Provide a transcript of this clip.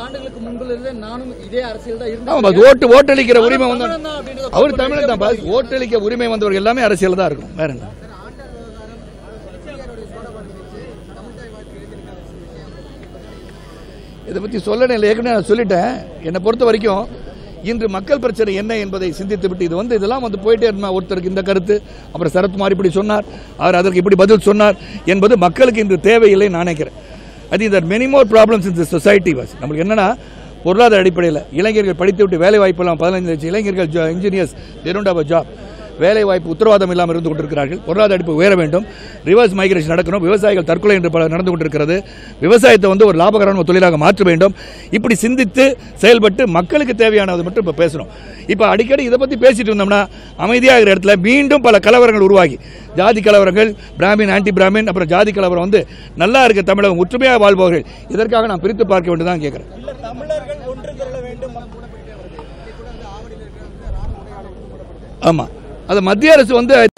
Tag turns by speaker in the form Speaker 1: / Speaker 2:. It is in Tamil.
Speaker 1: ஆண்டுகளுக்கு முன்புல இருந்தே நானும் இதே அரசியல் தான்
Speaker 2: ஆமா பாஸ், ஓட்டு ஓட்டளிக்கிற உரிமை வந்து
Speaker 1: தமிழன் தான் அப்படின்றத
Speaker 2: அவர் தமிழன் தான் பாஸ் ஓட்டளிக்க உரிமை வந்தவர்கள் எல்லாமே அரசியல் தான் இருக்கும் வேற என்ன இதை பற்றி சொல்லணும் இல்லை ஏற்கனவே நான் சொல்லிட்டேன் என்னை பொறுத்த வரைக்கும் இன்று மக்கள் பிரச்சனை என்ன என்பதை சிந்தித்து விட்டு இது வந்து இதெல்லாம் வந்து போயிட்டே இருந்தா ஒருத்தருக்கு இந்த கருத்து அப்புறம் சரத்குமார் இப்படி சொன்னார் அவர் அதற்கு இப்படி பதில் சொன்னார் என்பது மக்களுக்கு இன்று தேவையில்லை நான் நினைக்கிறேன் அது இந்த மெனி மோர் ப்ராப்ளம்ஸ் இந்த சொசைட்டி வாஸ் நம்மளுக்கு என்னன்னா பொருளாதார அடிப்படையில் இளைஞர்கள் படித்து விட்டு வேலை வாய்ப்பு எல்லாம் பதினஞ்சு லட்சம் இளைஞர்கள் இன்ஜினியர்ஸ் தேருண்ட் ஆஃப் ஜாப் வேலை வாய்ப்பு உத்தரவாதம் இல்லாமல் இருந்து கொண்டிருக்கிறார்கள் பொருளாதார அடிப்பு உயர வேண்டும் ரிவர்ஸ் மைக்ரேஷன் நடக்கணும் விவசாயிகள் தற்கொலை என்று பல நடந்து கொண்டிருக்கிறது விவசாயத்தை வந்து ஒரு லாபகரமான ஒரு தொழிலாக மாற்ற வேண்டும் இப்படி சிந்தித்து செயல்பட்டு மக்களுக்கு தேவையானது மட்டும் இப்போ பேசணும் இப்போ அடிக்கடி இதை பற்றி பேசிட்டு இருந்தோம்னா அமைதியாக இருக்கிற இடத்துல மீண்டும் பல கலவரங்கள் உருவாகி ஜாதி கலவரங்கள் பிராமின் ஆன்டி பிராமின் அப்புறம் ஜாதி கலவரம் வந்து நல்லா இருக்க தமிழகம் ஒற்றுமையாக வாழ்பவர்கள் இதற்காக நான் பிரித்து பார்க்க வேண்டியதான் கேட்குறேன்
Speaker 3: இல்ல தமிழர்கள் ஒன்று திரள வேண்டும்
Speaker 2: ஆமாம் அது மத்திய அரசு வந்து